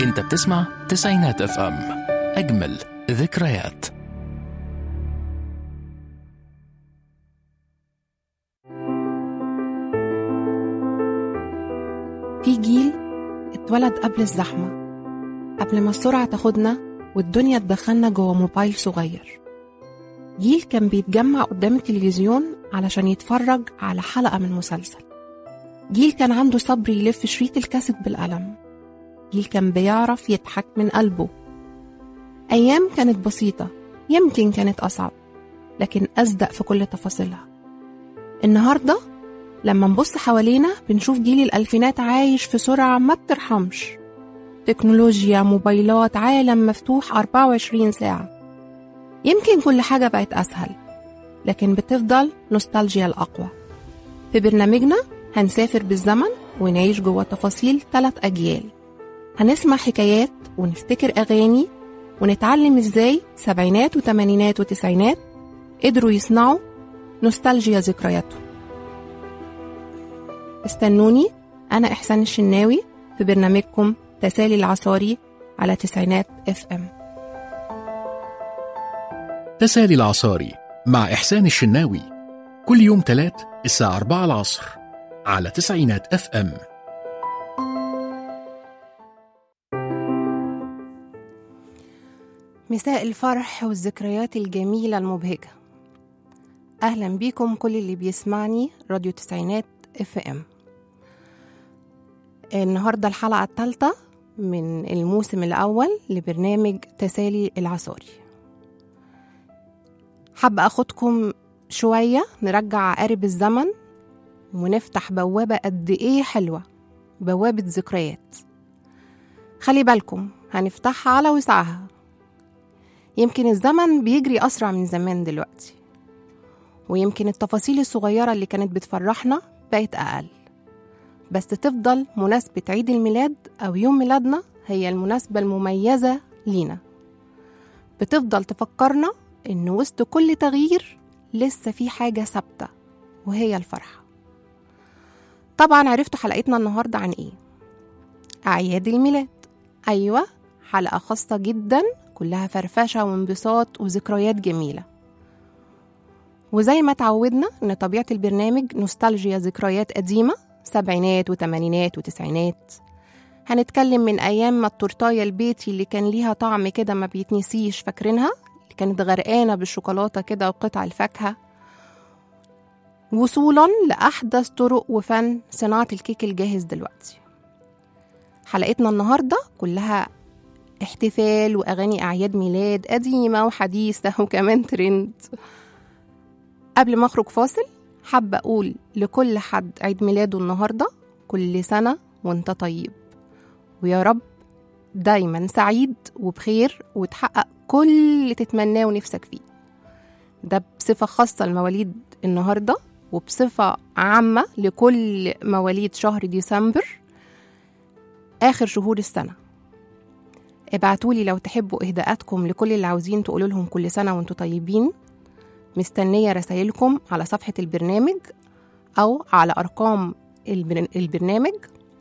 انت بتسمع تسعينات اف ام اجمل ذكريات في جيل اتولد قبل الزحمة قبل ما السرعة تاخدنا والدنيا تدخلنا جوه موبايل صغير جيل كان بيتجمع قدام التلفزيون علشان يتفرج على حلقة من مسلسل جيل كان عنده صبر يلف شريط الكاسيت بالقلم جيل كان بيعرف يضحك من قلبه أيام كانت بسيطة يمكن كانت أصعب لكن أصدق في كل تفاصيلها النهاردة لما نبص حوالينا بنشوف جيل الألفينات عايش في سرعة ما بترحمش تكنولوجيا موبايلات عالم مفتوح 24 ساعة يمكن كل حاجة بقت أسهل لكن بتفضل نوستالجيا الأقوى في برنامجنا هنسافر بالزمن ونعيش جوه تفاصيل ثلاث أجيال هنسمع حكايات ونفتكر أغاني ونتعلم إزاي سبعينات وتمانينات وتسعينات قدروا يصنعوا نوستالجيا ذكرياتهم استنوني أنا إحسان الشناوي في برنامجكم تسالي العصاري على تسعينات اف ام تسالي العصاري مع إحسان الشناوي كل يوم تلات الساعة 4 العصر على تسعينات اف ام مساء الفرح والذكريات الجميلة المبهجة أهلا بيكم كل اللي بيسمعني راديو تسعينات اف ام النهاردة الحلقة الثالثة من الموسم الأول لبرنامج تسالي العصاري حابة أخدكم شوية نرجع عقارب الزمن ونفتح بوابة قد إيه حلوة بوابة ذكريات خلي بالكم هنفتحها على وسعها يمكن الزمن بيجري أسرع من زمان دلوقتي ويمكن التفاصيل الصغيرة اللي كانت بتفرحنا بقت أقل بس تفضل مناسبة عيد الميلاد أو يوم ميلادنا هي المناسبة المميزة لينا بتفضل تفكرنا إن وسط كل تغيير لسه في حاجة ثابتة وهي الفرحة طبعا عرفتوا حلقتنا النهاردة عن إيه أعياد الميلاد أيوة حلقة خاصة جدا كلها فرفشة وانبساط وذكريات جميلة وزي ما تعودنا إن طبيعة البرنامج نوستالجيا ذكريات قديمة سبعينات وتمانينات وتسعينات هنتكلم من أيام ما التورتاية البيتي اللي كان ليها طعم كده ما بيتنسيش فاكرينها اللي كانت غرقانة بالشوكولاتة كده وقطع الفاكهة وصولا لأحدث طرق وفن صناعة الكيك الجاهز دلوقتي حلقتنا النهاردة كلها احتفال وأغاني أعياد ميلاد قديمة وحديثة وكمان ترند قبل ما أخرج فاصل حابة أقول لكل حد عيد ميلاده النهاردة كل سنة وانت طيب ويا رب دايما سعيد وبخير وتحقق كل اللي تتمناه ونفسك فيه ده بصفة خاصة لمواليد النهاردة وبصفة عامة لكل مواليد شهر ديسمبر آخر شهور السنة ابعتولي لو تحبوا إهداءاتكم لكل اللي عاوزين تقولوا لهم كل سنة وانتوا طيبين مستنية رسايلكم على صفحة البرنامج أو على أرقام البر- البرنامج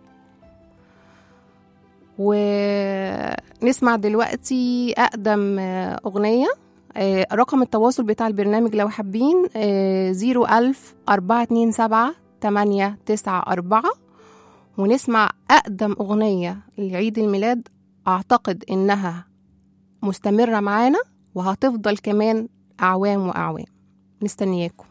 ونسمع دلوقتي أقدم آه، أغنية آه، رقم التواصل بتاع البرنامج لو حابين زيرو ألف أربعة اتنين سبعة تمانية تسعة أربعة ونسمع أقدم أغنية لعيد الميلاد أعتقد إنها مستمرة معانا وهتفضل كمان أعوام وأعوام مستنياكم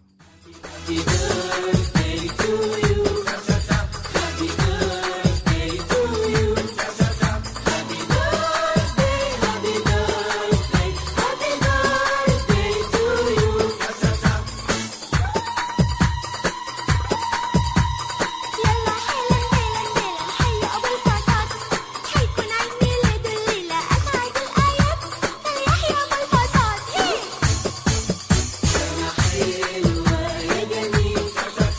يلا حيلا حيلا حيلا حي أبو الفساد حيكون عيد ميلاد الليلة أسعد الآيات فليحيى أبو الفساد هي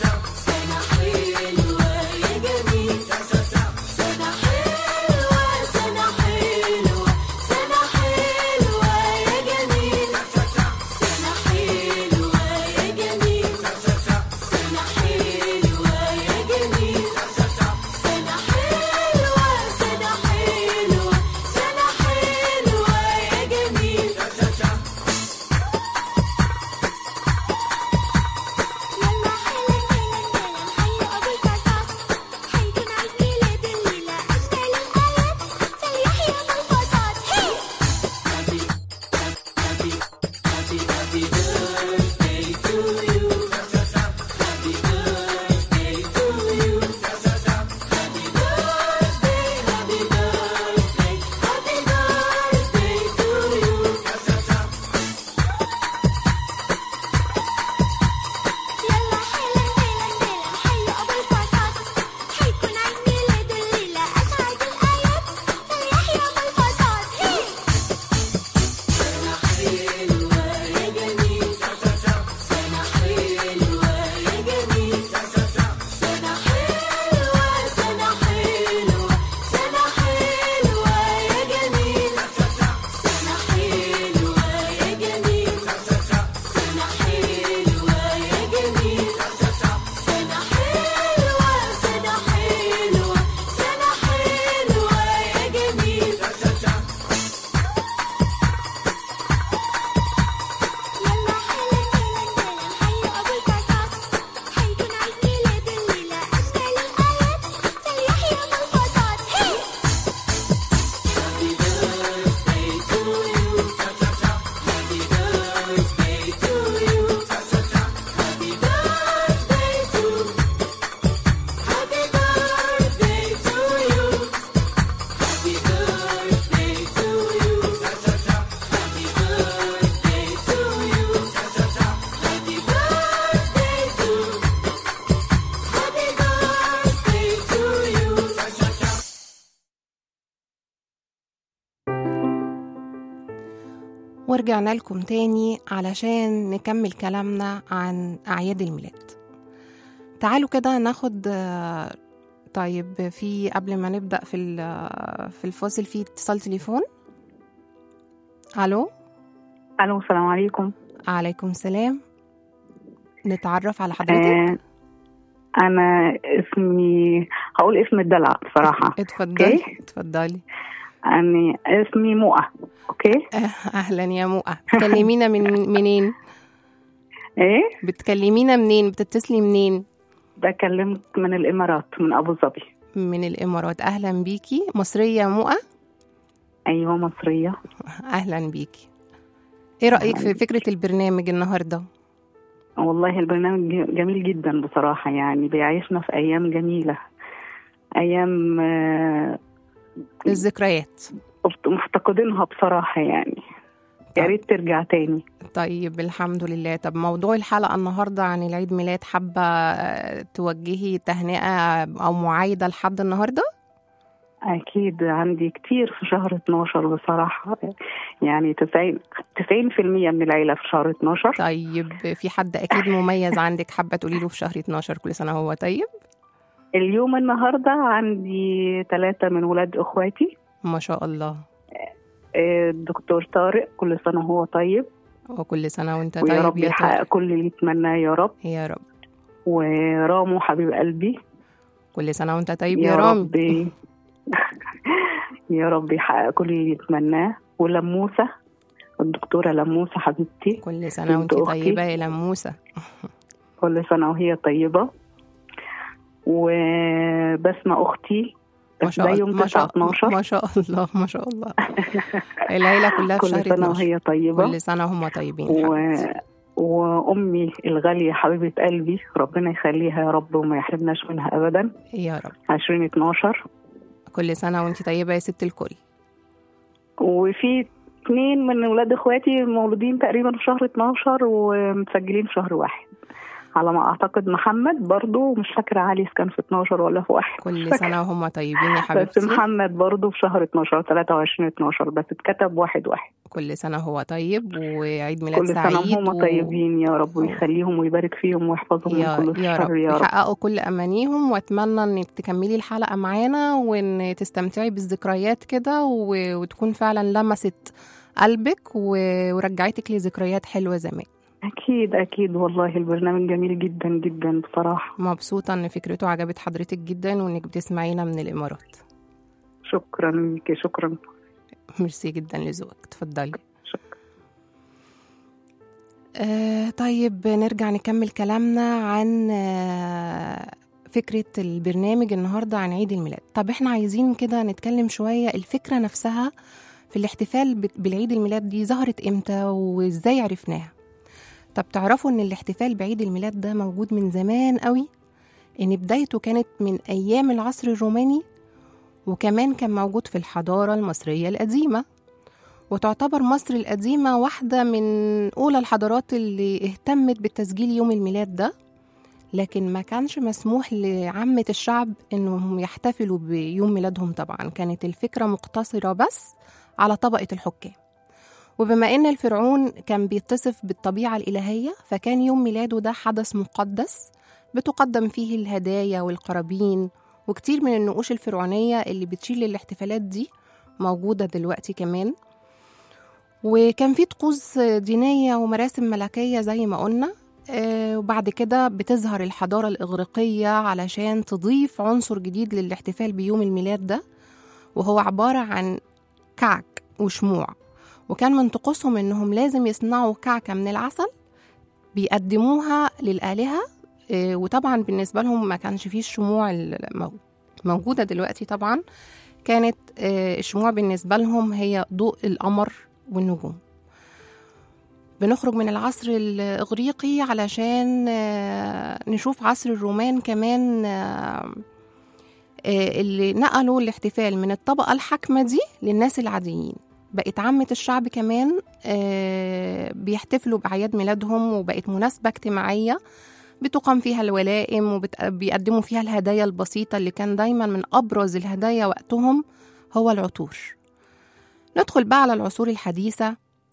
ورجعنا لكم تاني علشان نكمل كلامنا عن أعياد الميلاد تعالوا كده ناخد آه، طيب في قبل ما نبدأ في ال- في الفاصل في اتصال تليفون ألو الو السلام عليكم عليكم السلام نتعرف على حضرتك آه انا اسمي هقول اسم الدلع بصراحه اتفضلي أوكي. اتفضلي انا اسمي مؤة اوكي آه، أهلا يا مؤة بتكلمينا من منين ايه بتكلمينا منين بتتصلي منين بكلمك من الامارات من ابو ظبي من الإمارات أهلا بيكي مصرية مؤة ايوه مصريه أهلا بيكي إيه رأيك في فكرة البرنامج النهاردة؟ والله البرنامج ج- جميل جدا بصراحه يعني بيعيشنا في ايام جميله ايام آه، الذكريات مفتقدينها بصراحه يعني يا ريت ترجع تاني طيب الحمد لله طب موضوع الحلقة النهاردة عن العيد ميلاد حابة آه، توجهي تهنئة أو معايدة لحد النهاردة؟ أكيد عندي كتير في شهر 12 بصراحة يعني 90 90% من العيلة في شهر 12 طيب في حد أكيد مميز عندك حابة تقولي له في شهر 12 كل سنة هو طيب؟ اليوم النهاردة عندي ثلاثة من ولاد إخواتي ما شاء الله آه، الدكتور طارق كل سنة وهو طيب وكل سنة وانت ويا طيب رب يا يحقق طارق كل اللي يتمناه يا رب يا رب ورامو حبيب قلبي كل سنة وانت طيب يا, يا رامي رب يا رب يحقق كل اللي يتمناه ولموسة الدكتورة لموسة حبيبتي كل سنة بنت وانت أختي. طيبة يا لموسة كل سنة وهي طيبة وبسمة أختي ما بس شاء ده الله يوم ما 9 شاء 12 ما شاء الله ما شاء الله العيلة كلها في كل شهر سنة 12 وهي طيبة كل سنة هم طيبين و... حبيبتي. وأمي الغالية حبيبة قلبي ربنا يخليها يا رب وما يحرمناش منها أبدا يا رب 20 12 كل سنة وانت طيبة يا ست الكل وفي اثنين من ولاد اخواتي مولودين تقريبا في شهر 12 ومسجلين في شهر واحد على ما اعتقد محمد برضو مش فاكرة علي كان في 12 ولا في واحد كل سنة وهم طيبين يا بس حبيبتي محمد برضو في شهر 12 23 12 بس اتكتب واحد واحد كل سنة هو طيب وعيد ميلاد كل سنة سعيد وهم طيبين يا رب ويخليهم ويبارك فيهم ويحفظهم يا, من كل يا رب شر يا رب يحققوا كل أمانيهم وأتمنى إنك تكملي الحلقة معانا وإن تستمتعي بالذكريات كده و- وتكون فعلا لمست قلبك و- ورجعتك لذكريات حلوة زمان أكيد أكيد والله البرنامج جميل جدا جدا بصراحة مبسوطة إن فكرته عجبت حضرتك جدا وإنك بتسمعينا من الإمارات شكرا ليكي شكرا ميرسي جدا لذوقك اتفضلي شكرا آه طيب نرجع نكمل كلامنا عن آه فكرة البرنامج النهاردة عن عيد الميلاد طب احنا عايزين كده نتكلم شوية الفكرة نفسها في الاحتفال بت- بالعيد الميلاد دي ظهرت امتى وازاي عرفناها طب تعرفوا ان الاحتفال بعيد الميلاد ده موجود من زمان قوي ان بدايته كانت من ايام العصر الروماني وكمان كان موجود في الحضارة المصرية القديمة وتعتبر مصر القديمة واحدة من أولى الحضارات اللي اهتمت بتسجيل يوم الميلاد ده لكن ما كانش مسموح لعامة الشعب إنهم يحتفلوا بيوم ميلادهم طبعا كانت الفكرة مقتصرة بس على طبقة الحكام وبما إن الفرعون كان بيتصف بالطبيعة الإلهية فكان يوم ميلاده ده حدث مقدس بتقدم فيه الهدايا والقرابين وكتير من النقوش الفرعونية اللي بتشيل للاحتفالات دي موجودة دلوقتي كمان وكان في طقوس دينية ومراسم ملكية زي ما قلنا آه، وبعد كده بتظهر الحضارة الإغريقية علشان تضيف عنصر جديد للاحتفال بيوم الميلاد ده وهو عبارة عن كعك وشموع وكان من طقوسهم إنهم لازم يصنعوا كعكة من العسل بيقدموها للآلهة آه، وطبعا بالنسبة لهم ما كانش فيه الشموع المو- موجودة دلوقتي طبعا كانت آه، الشموع بالنسبة لهم هي ضوء القمر والنجوم بنخرج من العصر الإغريقي علشان آه، نشوف عصر الرومان كمان آه، آه، اللي نقلوا الاحتفال من الطبقة الحاكمة دي للناس العاديين بقت عامة الشعب كمان آه، بيحتفلوا بأعياد ميلادهم وبقت مناسبة اجتماعية بتقام فيها الولائم وبيقدموا فيها الهدايا البسيطة اللي كان دايما من أبرز الهدايا وقتهم هو العطور ندخل بقى على العصور الحديثة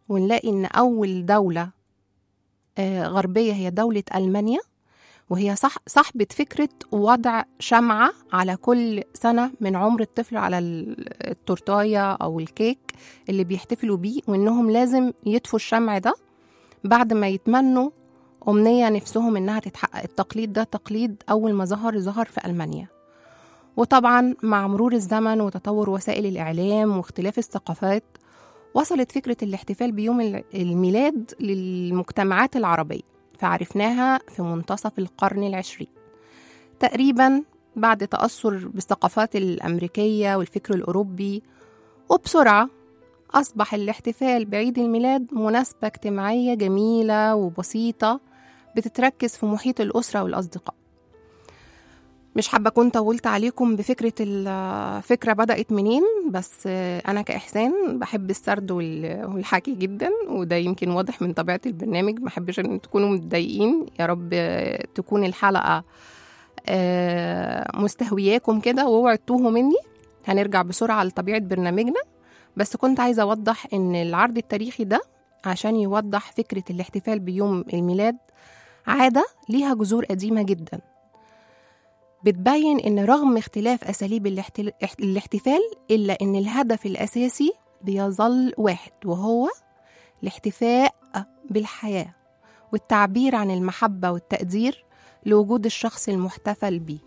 ونلاقي إن أول دولة آه، غربية هي دولة ألمانيا وهي صح صاحبة فكرة وضع شمعة على كل سنة من عمر الطفل على ال- التورتاية أو الكيك اللي بيحتفلوا بيه وإنهم لازم يطفوا الشمع ده بعد ما يتمنوا أمنية نفسهم إنها تتحقق التقليد ده تقليد أول ما ظهر ظهر في ألمانيا وطبعا مع مرور الزمن وتطور وسائل الإعلام واختلاف الثقافات وصلت فكرة الاحتفال بيوم ال- الميلاد للمجتمعات العربية فعرفناها في منتصف القرن العشرين تقريبا بعد تأثر بالثقافات الأمريكية والفكر الأوروبي وبسرعة أصبح الاحتفال بعيد الميلاد مناسبة اجتماعية جميلة وبسيطة بتتركز في محيط الأسرة والأصدقاء مش حابة أكون طولت عليكم بفكرة الفكرة بدأت منين بس أنا كإحسان بحب السرد وال- والحكي جدا وده يمكن واضح من طبيعة البرنامج ما أحبش أن تكونوا متضايقين يا رب تكون الحلقة آه، مستهوياكم كده واوعوا تتوهوا مني هنرجع بسرعة لطبيعة برنامجنا بس كنت عايزة أوضح إن العرض التاريخي ده عشان يوضح فكرة الاحتفال بيوم الميلاد عادة ليها جذور قديمة جدا بتبين إن رغم اختلاف أساليب الاحتل- الاحتفال إلا إن الهدف الأساسي بيظل واحد وهو الاحتفاء بالحياة والتعبير عن المحبة والتقدير لوجود الشخص المحتفل بيه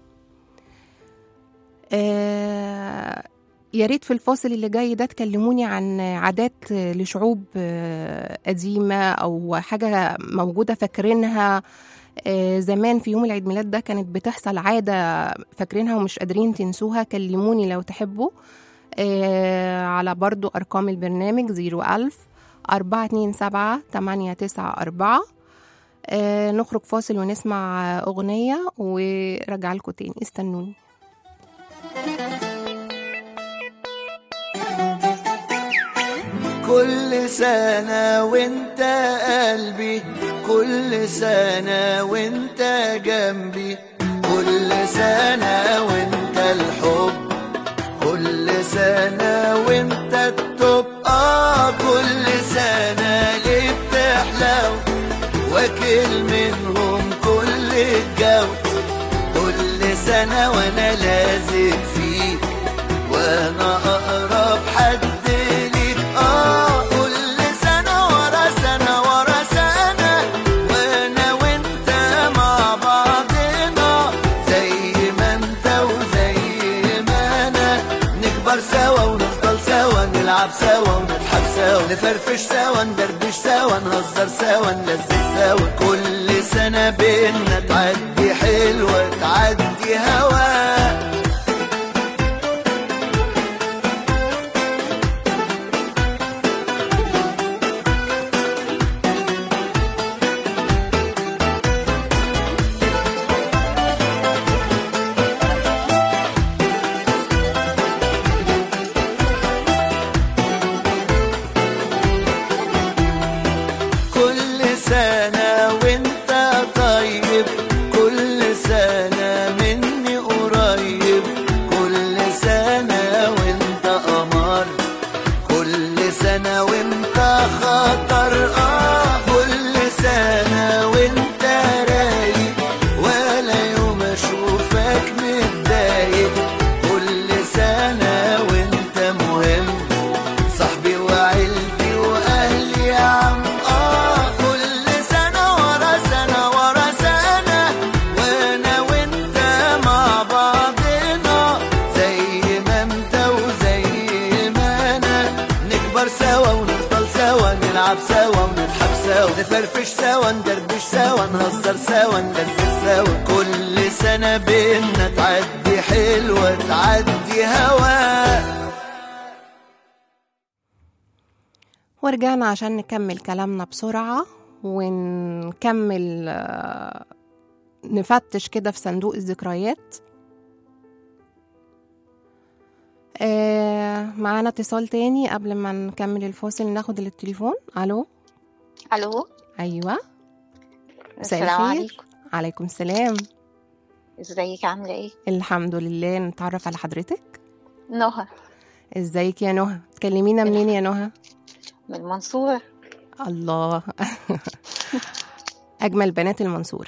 آه يا ريت في الفاصل اللي جاي ده تكلموني عن عادات لشعوب آه، قديمة أو حاجة موجودة فاكرينها آه، زمان في يوم العيد ميلاد ده كانت بتحصل عادة فاكرينها ومش قادرين تنسوها كلموني لو تحبوا آه، على برضو أرقام البرنامج 01000 427 894 آه، نخرج فاصل ونسمع أغنية ورجع لكم تاني استنوني كل سنة وانت قلبي كل سنة وانت جنبي كل سنة وانت الحب كل سنة وانت التوب اه كل سنة ليه بتحلو واكل منهم كل الجو كل سنة وانا لازق فيك وانا اقرب حد ليك اه كل سنة ورا سنة ورا سنة وانا وانت مع بعضنا زي ما انت وزي ما انا نكبر سوا ونفضل سوا نلعب سوا ونضحك سوا نفرفش سوا ندردش سوا نهزر سوا نلذذ سوا كل سنة بينا تعدي حلوة تعدي هوا كل سنة وانت طيب كل سنة مني قريب كل سنة وانت قمر كل سنة وانت خطر اه كل سنة وانت رايق ولا يوم اشوفك متضايق كل سنة وانت مهم صاحبي وعيلتي واهلي يا عم اه كل سنة ورا سنة ورا سنة وانا وانت مع بعضنا زي ما انت وزي ما انا نكبر سوا ونفضل سوا نلعب سوا ونضحك سوا نفرفش سوا ندردش سوا نهزر سوا نلذذ سوا كل سنة بينا تعدي حلوة تعدي هوا ورجعنا عشان نكمل كلامنا بسرعة ونكمل آه، نفتش كده في صندوق الذكريات آه، معانا اتصال تاني قبل ما نكمل الفاصل ناخد التليفون الو الو ايوه مساء السلام الخير. عليكم عليكم السلام ازيك عامله ايه الحمد لله نتعرف على حضرتك نهى ازيك يا نهى تكلمينا منين يا نهى من المنصورة الله أجمل بنات المنصورة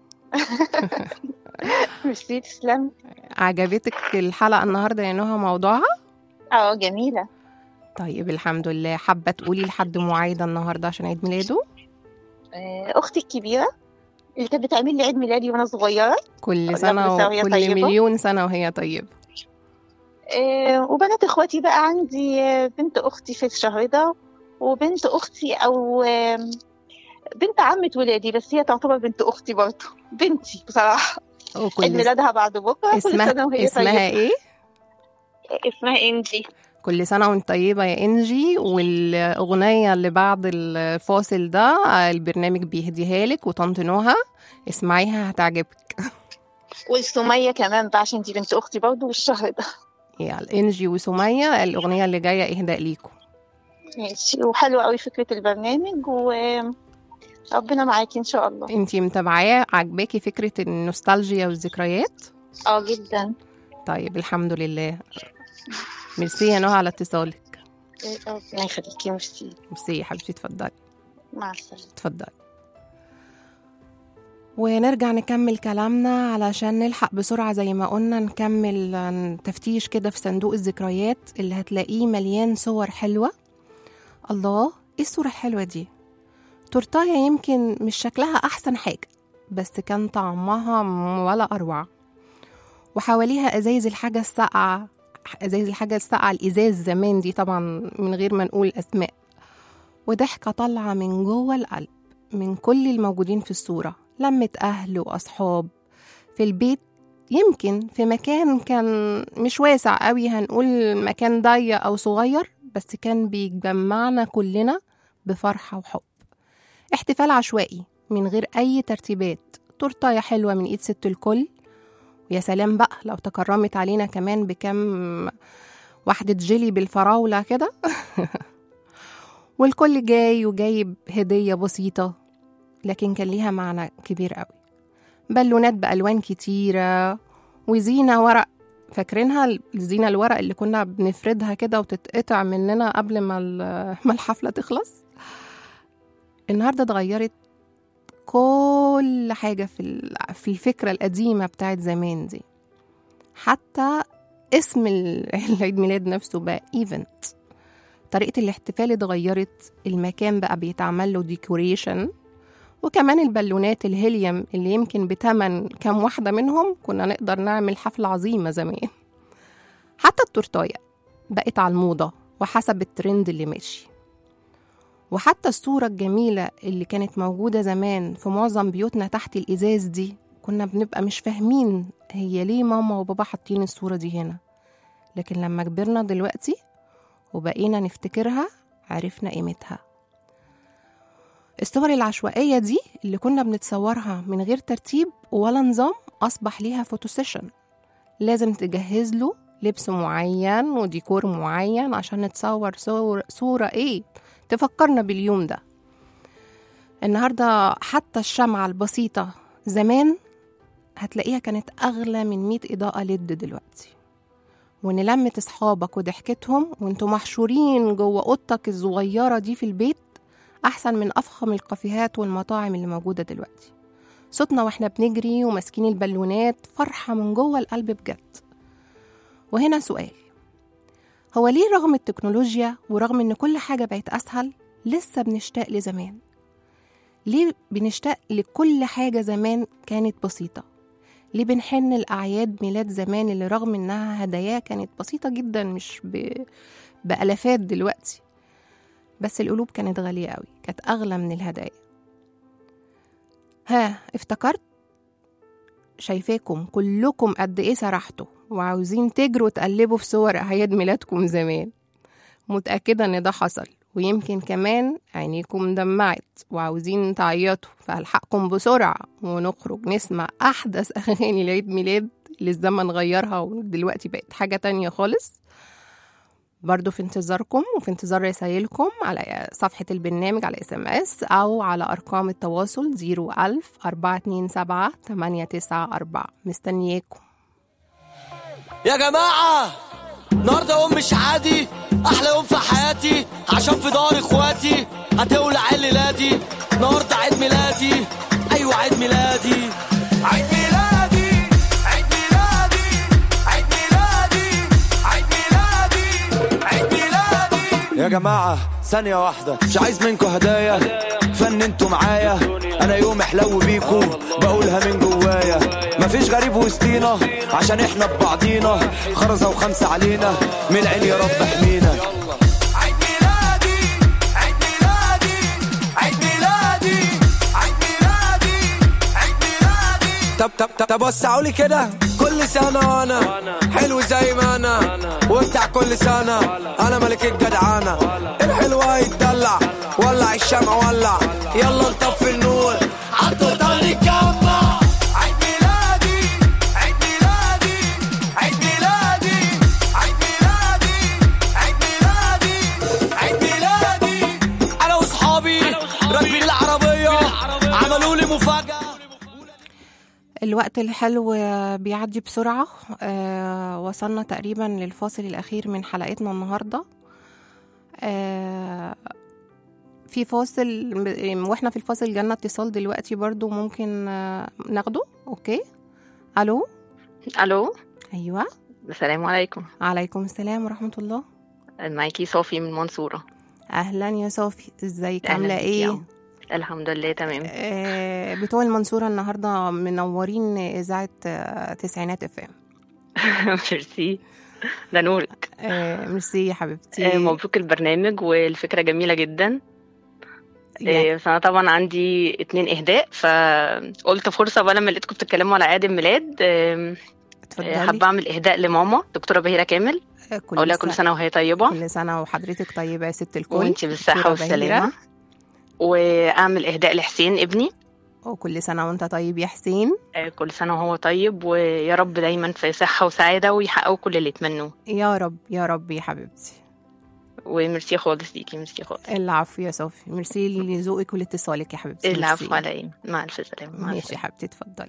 ميرسي تسلم عجبتك الحلقة النهاردة يا نهى موضوعها؟ اه جميلة طيب الحمد لله حابة تقولي لحد معايدة النهاردة عشان عيد ميلاده؟ آه، أختي الكبيرة اللي كانت بتعمل لي عيد ميلادي وأنا صغيرة كل ربنا سنة يسعدها وكل طيبة. مليون سنة وهي طيبة آه، وبنات إخواتي بقى عندي آه، بنت أختي في الشهر ده وبنت أختي أو آم، بنت عمة ولادي بس هي تعتبر بنت أختي برضه بنتي بصراحة عيد وكل ميلادها بعد بكرة كل اسمها سنة وهي اسمها طيبة ايه؟ اسمها إنجي كل سنة وانت طيبة يا انجي والأغنية اللي بعد الفاصل ده البرنامج بيهديها لك وطنط نهى اسمعيها هتعجبك والسمية كمان بقى عشان دي بنت أختي برضه والشهر ده يلا انجي وسمية الأغنية اللي جاية إهداء ليكم ماشي وحلوة قوي فكرة البرنامج وربنا معاكي إن شاء الله انتي متابعاه عجباكي فكرة النوستالجيا والذكريات؟ اه جدا طيب الحمد لله ميرسي يا نهى على اتصالك ربنا يخليكي ميرسي ميرسي يا حبيبتي اتفضلي مع السلامة اتفضلي ونرجع نكمل كلامنا علشان نلحق بسرعة زي ما قلنا نكمل آه، تفتيش كده في صندوق الذكريات اللي هتلاقيه مليان صور حلوة الله ايه الصورة الحلوة دي تورتاية يمكن مش شكلها أحسن حاجة بس كان طعمها ولا أروع وحواليها أزايز الحاجة الساقعة أزايز الحاجة الساقعة الإزاز زمان دي طبعا من غير ما نقول أسماء وضحكة طالعة من جوه القلب من كل الموجودين في الصورة لمة أهل وأصحاب في البيت يمكن في مكان كان مش واسع قوي هنقول مكان ضيق أو صغير بس كان بيجمعنا كلنا بفرحة وحب احتفال عشوائي من غير أي ترتيبات تورتاية حلوة من إيد ست الكل ويا سلام بقى لو تكرمت علينا كمان بكم واحدة جيلي بالفراولة كده والكل جاي وجايب هدية بسيطة لكن كان ليها معنى كبير قوي بالونات بألوان كتيرة وزينة ورق فاكرينها الزينة الورق اللي كنا بنفردها كده وتتقطع مننا قبل ما ال- ما الحفلة تخلص النهاردة اتغيرت كل حاجة في ال- في الفكرة القديمة بتاعت زمان دي حتى اسم ال- العيد ميلاد نفسه بقى ايفنت طريقة الاحتفال اتغيرت المكان بقى بيتعمل له ديكوريشن وكمان البالونات الهيليوم اللي يمكن بتمن كام واحدة منهم كنا نقدر نعمل حفلة عظيمة زمان حتى التورتاية بقت على الموضة وحسب الترند اللي ماشي وحتى الصورة الجميلة اللي كانت موجودة زمان في معظم بيوتنا تحت الإزاز دي كنا بنبقى مش فاهمين هي ليه ماما وبابا حاطين الصورة دي هنا لكن لما كبرنا دلوقتي وبقينا نفتكرها عرفنا قيمتها الصور العشوائية دي اللي كنا بنتصورها من غير ترتيب ولا نظام أصبح ليها فوتو سيشن لازم تجهز له لبس معين وديكور معين عشان نتصور صور صورة إيه تفكرنا باليوم ده النهاردة حتى الشمعة البسيطة زمان هتلاقيها كانت أغلى من 100 إضاءة ليد دلوقتي وإن لمة أصحابك وضحكتهم وانتوا محشورين جوه أوضتك الصغيرة دي في البيت أحسن من أفخم الكافيهات والمطاعم اللي موجودة دلوقتي صوتنا واحنا بنجري وماسكين البالونات فرحة من جوه القلب بجد وهنا سؤال هو ليه رغم التكنولوجيا ورغم ان كل حاجة بقت أسهل لسه بنشتاق لزمان ليه بنشتاق لكل حاجة زمان كانت بسيطة ليه بنحن الأعياد ميلاد زمان اللي رغم إنها هدايا كانت بسيطة جدا مش ب... بألافات دلوقتي بس القلوب كانت غالية قوي كانت أغلى من الهدايا ها افتكرت شايفاكم كلكم قد ايه سرحتوا وعاوزين تجروا تقلبوا في صور أعياد ميلادكم زمان متأكدة إن ده حصل ويمكن كمان عينيكم دمعت وعاوزين تعيطوا فألحقكم بسرعة ونخرج نسمع أحدث أغاني العيد ميلاد اللي الزمن غيرها ودلوقتي بقت حاجة تانية خالص برضو في انتظاركم وفي انتظار رسائلكم على صفحة البرنامج على اس ام اس أو على أرقام التواصل 01000 427 894 مستنياكم يا جماعة النهاردة يوم مش عادي احلى يوم في حياتي عشان في دار اخواتي هتولع الليلادي النهارده عيد ميلادي ايوه عيد ميلادي عيد ميلادي عيد ميلادي عيد ميلادي عيد ميلادي عيد ميلادي يا جماعة ثانية واحدة مش عايز منكم هدايا فن انتوا معايا انا يوم حلو بيكو بقولها من جوايا مفيش غريب وسطينا عشان احنا ببعضينا خرزة وخمسة علينا من العين يا رب احمينا عيد ميلادي عيد ميلادي عيد ميلادي عيد ميلادي عيد ميلادي طب طب طب طب وسعولي كده كل سنة أنا حلو زي ما أنا وبتاع كل سنة أنا ملك الجدعانة الحلو هيتدلع ولع الشمع ولع يلا نطفي النور عالتورته نتجمع عيد ميلادي عيد ميلادي عيد ميلادي عيد ميلادي عيد ميلادي عيد ميلادي انا واصحابي راكبين العربيه عملوا لي مفاجاه الوقت الحلو بيعدي بسرعة آه وصلنا تقريبا للفاصل الأخير من حلقتنا النهاردة آه في فاصل م- واحنا في الفاصل جالنا اتصال دلوقتي برضو ممكن آه ناخده اوكي الو الو ايوه السلام عليكم عليكم السلام ورحمة الله معاكي صوفي من المنصورة اهلا يا صوفي ازيك أهلاً عاملة بيكي ايه يا عم. الحمد لله تمام آه بتوع المنصورة النهاردة منورين إذاعة آه، تسعينات اف ام ميرسي ده نورك آه ميرسي يا حبيبتي آه، مبروك البرنامج والفكرة جميلة جدا يعني آه، بس أنا طبعا عندي اتنين إهداء فقلت فرصة بقى لما لقيتكم بتتكلموا على عيد الميلاد آم، آه، اتفضلي حابة أعمل إهداء لماما دكتورة بهيرة كامل آه، أقول لها كل سنة وهي طيبة كل سنة وحضرتك طيبة يا ست الكل وانتي بالصحة دكتورة والسلامة بهيرة. وأعمل إهداء لحسين ابني وكل سنة وانت طيب يا حسين آه، كل سنة وهو طيب ويا رب دايما في صحة وسعادة ويحققوا كل اللي يتمنوه يا رب يا رب يا حبيبتي وميرسي خالص ليكي ميرسي خالص العفو يا صوفي ميرسي لذوقك ولاتصالك يا حبيبتي العفو ميرسي. على ايه مع الف سلامة مع ماشي يا السلامة حبيبتي اتفضلي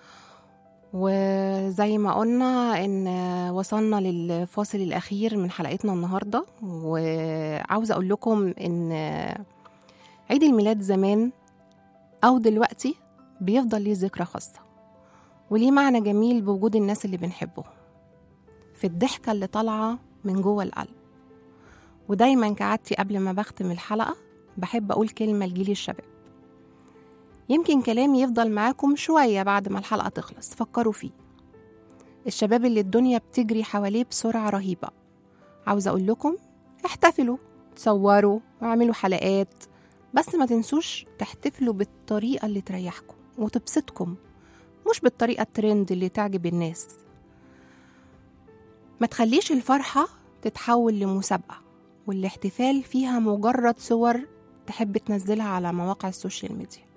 وزي ما قلنا ان وصلنا للفاصل الاخير من حلقتنا النهارده وعاوزه اقول لكم ان عيد الميلاد زمان او دلوقتي بيفضل ليه ذكرى خاصه وليه معنى جميل بوجود الناس اللي بنحبهم في الضحكه اللي طالعه من جوه القلب ودايما كعادتي قبل ما بختم الحلقه بحب اقول كلمه لجيل الشباب يمكن كلامي يفضل معاكم شوية بعد ما الحلقة تخلص فكروا فيه الشباب اللي الدنيا بتجري حواليه بسرعة رهيبة عاوزة أقول لكم احتفلوا تصوروا واعملوا حلقات بس ما تنسوش تحتفلوا بالطريقة اللي تريحكم وتبسطكم مش بالطريقة الترند اللي تعجب الناس ما تخليش الفرحة تتحول لمسابقة والاحتفال فيها مجرد صور تحب تنزلها على مواقع السوشيال ميديا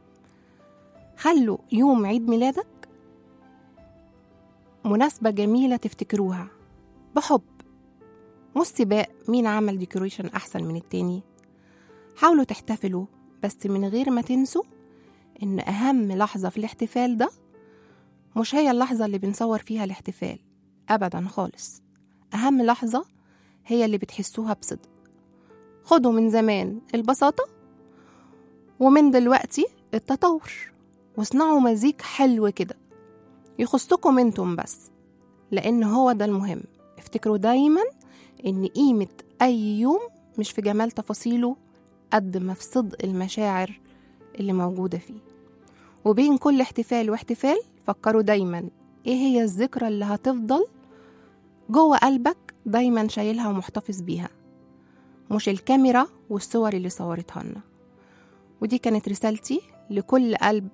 خلوا يوم عيد ميلادك مناسبة جميلة تفتكروها بحب مش سباق مين عمل ديكوريشن أحسن من التاني حاولوا تحتفلوا بس من غير ما تنسوا إن أهم لحظة في الاحتفال ده مش هي اللحظة اللي بنصور فيها الاحتفال أبدا خالص أهم لحظة هي اللي بتحسوها بصدق خدوا من زمان البساطة ومن دلوقتي التطور واصنعوا مزيج حلو كده يخصكم انتم بس لأن هو ده المهم افتكروا دايما إن قيمة أي يوم مش في جمال تفاصيله قد ما في صدق المشاعر اللي موجودة فيه وبين كل احتفال واحتفال فكروا دايما ايه هي الذكرى اللي هتفضل جوه قلبك دايما شايلها ومحتفظ بيها مش الكاميرا والصور اللي صورتها لنا ودي كانت رسالتي لكل قلب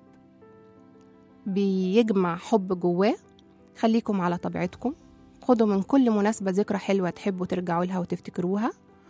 بيجمع حب جواه خليكم على طبيعتكم خدوا من كل مناسبة ذكرى حلوة تحبوا ترجعوا لها وتفتكروها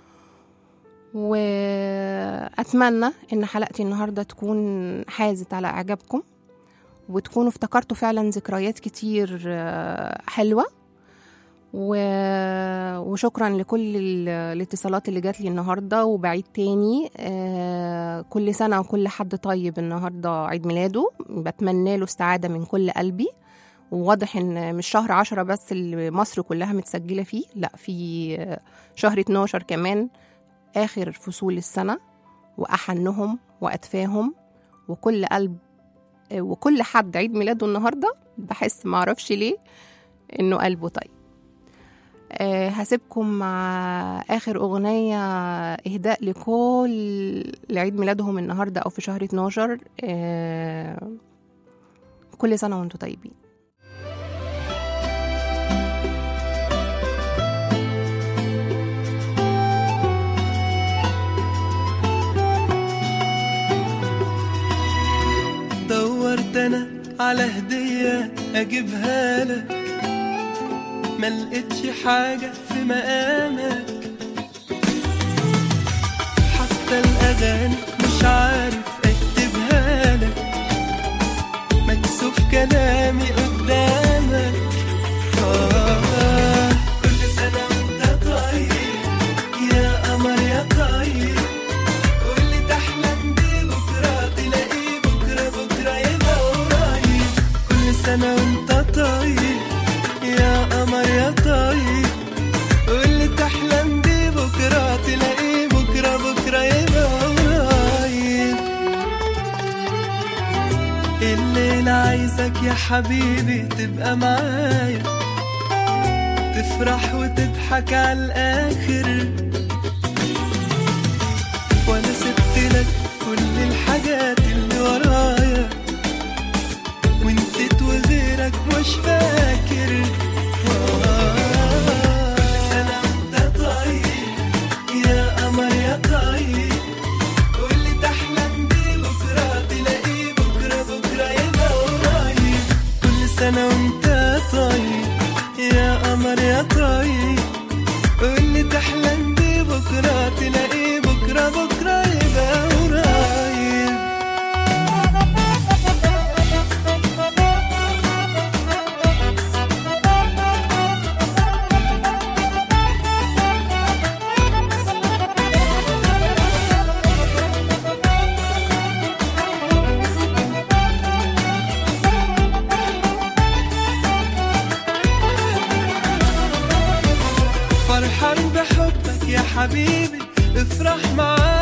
وأتمنى إن حلقتي النهاردة تكون حازت على إعجابكم وتكونوا افتكرتوا فعلا ذكريات كتير آه، حلوة و... وشكرا لكل ال- الاتصالات اللي جات لي النهارده وبعيد تاني آه، كل سنه وكل حد طيب النهارده عيد ميلاده بتمنى له السعاده من كل قلبي وواضح ان مش شهر عشرة بس اللي مصر كلها متسجلة فيه لا في شهر 12 كمان آخر فصول السنة وأحنهم وأدفاهم وكل قلب وكل حد عيد ميلاده النهاردة بحس معرفش ليه إنه قلبه طيب آه، هسيبكم مع آخر أغنية إهداء لكل لعيد ميلادهم النهاردة أو في شهر 12 آه، كل سنة وانتم طيبين دورت انا على هدية اجيبها لك ما لقيتش حاجة في مقامك حتى الاغاني مش عارف اكتبها لك مكسوف كلامي قدامك آه كل سنة وانت طيب يا قمر يا طيب قولي تحلم بيه بكرة تلاقيه بكرة بكرة يبقى قريب كل سنة وانت طيب يا قمر يا طيب قولي تحلم بيه بكرة تلاقيه بكرة بكرة يبقى قريب الليلة عايزك يا حبيبي تبقى معايا تفرح وتضحك على الآخر وانا سبت لك كل الحاجات اللي ورايا ونسيت وغيرك مش فاكر آه، كل سنة وانت طيب يا قمر يا طيب قولي تحلم بيه بكرة تلاقيه بكرة بكرة يبقى قريب كل سنة وانت طيب يا قمر يا طيب قولي تحلم بيه بكرة تلاقيه بكرة بكرة يبقى قريب فرحان بحبك يا حبيبي افرح معايا